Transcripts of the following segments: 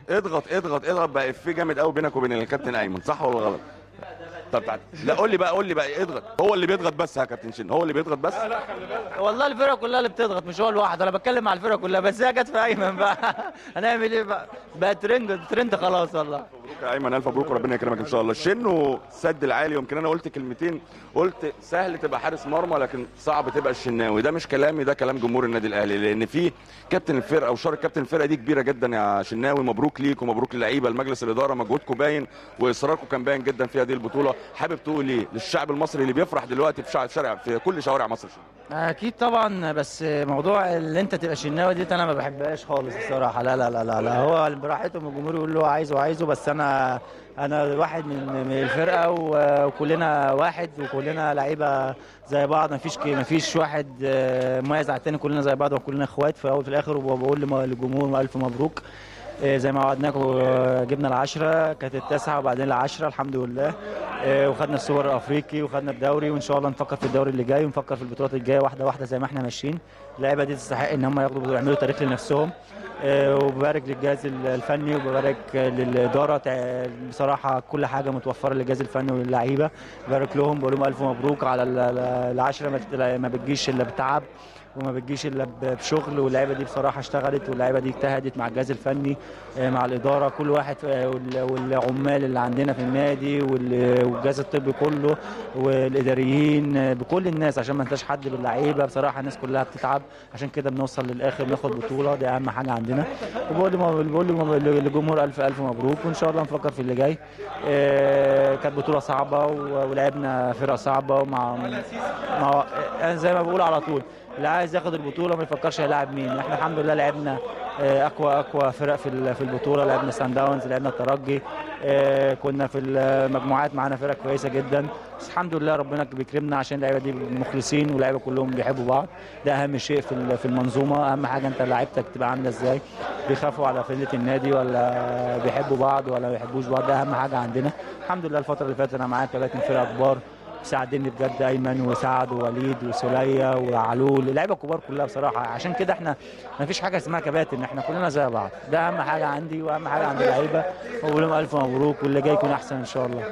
اضغط اضغط اضغط بقى افيه جامد قوي بينك وبين الكابتن ايمن صح ولا غلط طب تعال لا قول لي بقى قول لي بقى اضغط هو اللي بيضغط بس يا كابتن شن هو اللي بيضغط بس والله الفرقه كلها اللي بتضغط مش هو لوحده انا بتكلم مع الفرقه كلها بس هي جت في ايمن بقى هنعمل ايه بقى بقى ترند ترند خلاص والله مبروك يا ايمن الف مبروك وربنا يكرمك ان شاء الله الشن سد العالي يمكن انا قلت كلمتين قلت سهل تبقى حارس مرمى لكن صعب تبقى الشناوي ده مش كلامي ده كلام جمهور النادي الاهلي لان في كابتن الفرقه وشارك كابتن الفرقه دي كبيره جدا يا شناوي مبروك ليك ومبروك للعيبه لمجلس الاداره مجهودكم باين واصراركم كان باين جدا في هذه البطوله حابب تقول ايه للشعب المصري اللي بيفرح دلوقتي في شارع- شارع في كل شوارع مصر اكيد طبعا بس موضوع اللي انت تبقى شناوي دي انا ما بحبهاش خالص الصراحه لا لا لا لا, لا. هو براحتهم الجمهور يقول له عايزه وعايزه بس انا انا واحد من من الفرقه و- وكلنا واحد وكلنا لعيبه زي بعض ما فيش ما فيش واحد آه، مميز على التاني كلنا زي بعض وكلنا اخوات في الاول وفي الاخر وبقول لم- للجمهور الف مبروك آه، زي ما وعدناكم آه، جبنا العشرة كانت التاسعة وبعدين العشرة الحمد لله آه، وخدنا السوبر الافريقي وخدنا الدوري وان شاء الله نفكر في الدوري اللي جاي ونفكر في البطولات الجايه واحده واحده زي ما احنا ماشيين اللعيبه دي تستحق ان هم ياخدوا يعملوا تاريخ لنفسهم آه، وببارك للجهاز الفني وببارك للاداره تع- بصراحه كل حاجه متوفره للجهاز الفني وللعيبه ببارك لهم بقول لهم الف مبروك على ال- ال- العشره ما تت- ما بتجيش الا بتعب وما بتجيش الا ب- بشغل واللعيبه دي بصراحه اشتغلت واللعيبه دي اجتهدت مع الجهاز الفني آه، مع الاداره كل واحد آه، وال- والعمال اللي عندنا في النادي وال- والجهاز الطبي كله والاداريين آه، بكل الناس عشان ما انتش حد باللعيبه بصراحه الناس كلها بتتعب عشان كده بنوصل للاخر بناخد بطوله دي اهم حاجه عندنا وبقول لهم- بقول لهم- للجمهور الف الف مبروك وان شاء الله نفكر في اللي جاي آه، كانت بطوله صعبه و- ولعبنا فرقه صعبه ومع مع أنا زي ما بقول على طول اللي عايز ياخد البطوله ما يفكرش هيلاعب مين احنا الحمد لله لعبنا آه، اقوى اقوى فرق في ال- في البطوله لعبنا سان داونز لعبنا الترجي آه، كنا في المجموعات معانا فرق كويسه جدا بس الحمد لله ربنا بيكرمنا عشان اللعيبه دي مخلصين واللعيبه كلهم بيحبوا بعض ده اهم شيء في ال- في المنظومه اهم حاجه انت لعيبتك تبقى عامله ازاي بيخافوا على فنة النادي ولا بيحبوا بعض ولا ما بيحبوش بعض ده اهم حاجه عندنا الحمد لله الفتره اللي فاتت انا معايا كباتن فرق كبار ساعدني بجد ايمن وسعد ووليد وسوليه وعلول اللعيبه الكبار كلها بصراحه عشان كده احنا ما فيش حاجه اسمها كباتن احنا كلنا زي بعض ده اهم حاجه عندي واهم حاجه عند اللعيبه وبقول لهم الف مبروك واللي جاي يكون احسن ان شاء الله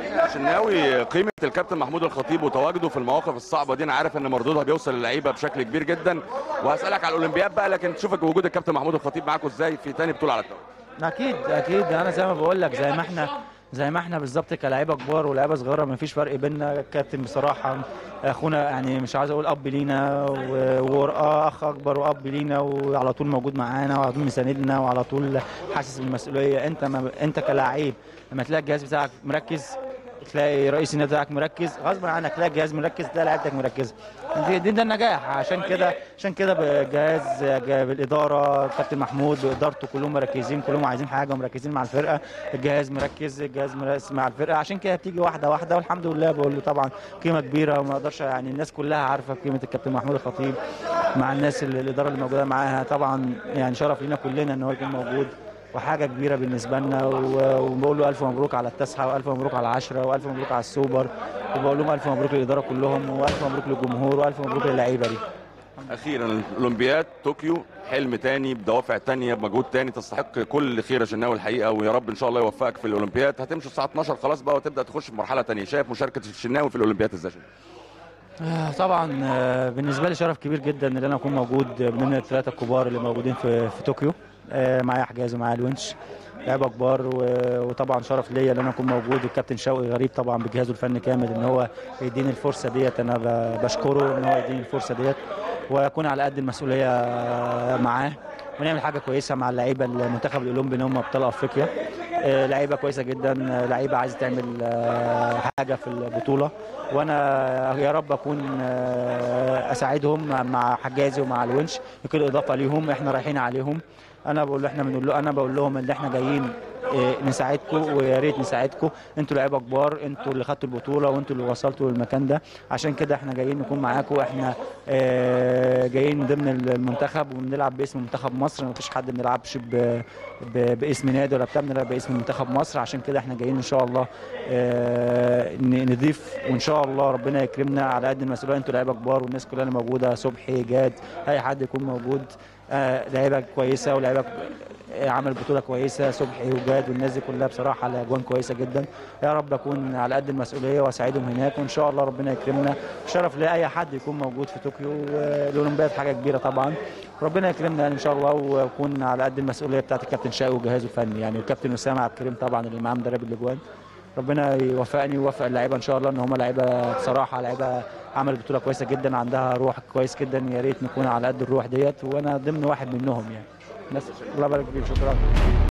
شناوي قيمه الكابتن محمود الخطيب وتواجده في المواقف الصعبه دي انا عارف ان مردودها بيوصل للعيبه بشكل كبير جدا وهسالك على الاولمبياد بقى لكن تشوفك وجود الكابتن محمود الخطيب معاكم ازاي في تاني بطوله على التوالي اكيد اكيد انا زي ما بقول لك زي ما احنا زي ما احنا بالظبط كلاعيبه كبار ولاعيبه صغيره ما فيش فرق بيننا الكابتن بصراحه اخونا يعني مش عايز اقول اب لينا و- واخ اكبر واب لينا وعلى طول موجود معانا وعلى طول مساندنا وعلى طول حاسس بالمسؤوليه انت ما انت كلاعب لما تلاقي الجهاز بتاعك مركز تلاقي رئيس النادي بتاعك مركز غصب عنك تلاقي الجهاز مركز تلاقي لعيبتك مركزه دي, دي ده النجاح عشان كده عشان كده بالجهاز جا- بالاداره كابتن محمود بادارته كلهم مركزين كلهم عايزين حاجه ومركزين مع الفرقه الجهاز مركز الجهاز مركز مع الفرقه عشان كده بتيجي واحده واحده والحمد لله بقول له طبعا قيمه كبيره وما اقدرش يعني الناس كلها عارفه قيمه الكابتن محمود الخطيب مع الناس اللي الاداره اللي موجوده معاها طبعا يعني شرف لينا كلنا ان هو يكون موجود وحاجه كبيره بالنسبه لنا و- وبقول له الف مبروك على التاسعه والف مبروك على العشره والف مبروك على السوبر وبقول لهم الف مبروك للاداره كلهم والف مبروك للجمهور والف مبروك للعيبه دي اخيرا الاولمبياد طوكيو حلم تاني بدوافع تانية بمجهود تاني تستحق كل خير يا شناوي الحقيقه ويا رب ان شاء الله يوفقك في الاولمبياد هتمشي الساعه 12 خلاص بقى وتبدا تخش في مرحله تانية شايف مشاركه الشناوي في الاولمبياد ازاي آه، طبعا آه، بالنسبه لي شرف كبير جدا ان انا اكون موجود من الثلاثه الكبار اللي موجودين في في طوكيو آه، معايا حجاز ومعايا الونش لعيبه كبار و- وطبعا شرف ليا ان انا اكون موجود الكابتن شوقي غريب طبعا بجهازه الفني كامل ان هو يديني الفرصه ديت انا ب- بشكره ان هو يديني الفرصه ديت واكون على قد المسؤوليه آه، معاه ونعمل حاجه كويسه مع اللعيبه المنتخب الاولمبي اللي هم ابطال افريقيا آه، لعيبه كويسه جدا آه، لعيبه عايزه تعمل آه، حاجه في البطوله وانا يا رب اكون آه، اساعدهم مع حجازي ومع الونش يكون اضافه ليهم احنا رايحين عليهم انا بقول له احنا بنقول له انا بقول لهم ان احنا جايين آه، نساعدكم ويا ريت نساعدكم انتوا لعيبه كبار انتوا اللي خدتوا البطوله وانتوا اللي وصلتوا للمكان ده عشان كده احنا جايين نكون معاكم احنا آه، جايين ضمن المنتخب وبنلعب باسم منتخب مصر ما فيش حد ما بنلعبش ب- ب- باسم نادي ولا بتاع بنلعب باسم منتخب مصر عشان كده احنا جايين ان شاء الله آه، ن- نضيف وان شاء الله ربنا يكرمنا على قد المسؤوليه انتوا لعيبه كبار والناس كلها اللي موجوده صبحي جاد اي حد يكون موجود آه، لعيبه كويسه ولعيبه آه، عمل بطوله كويسه صبحي وجاد والناس دي كلها بصراحه على اجوان كويسه جدا يا رب اكون على قد المسؤوليه واساعدهم هناك وان شاء الله ربنا يكرمنا شرف لاي حد يكون موجود في طوكيو والاولمبياد حاجه كبيره طبعا ربنا يكرمنا ان شاء الله واكون على قد المسؤوليه بتاعت الكابتن شاقي وجهازه الفني يعني والكابتن اسامه عبد الكريم طبعا اللي معاه مدرب الاجوان ربنا يوفقني ويوفق اللعيبه ان شاء الله ان هم لعيبه بصراحه لعيبه عملت بطوله كويسه جدا عندها روح كويس جدا يا ريت نكون على قد الروح ديت وانا ضمن واحد منهم يعني بس الله يبارك فيك شكرا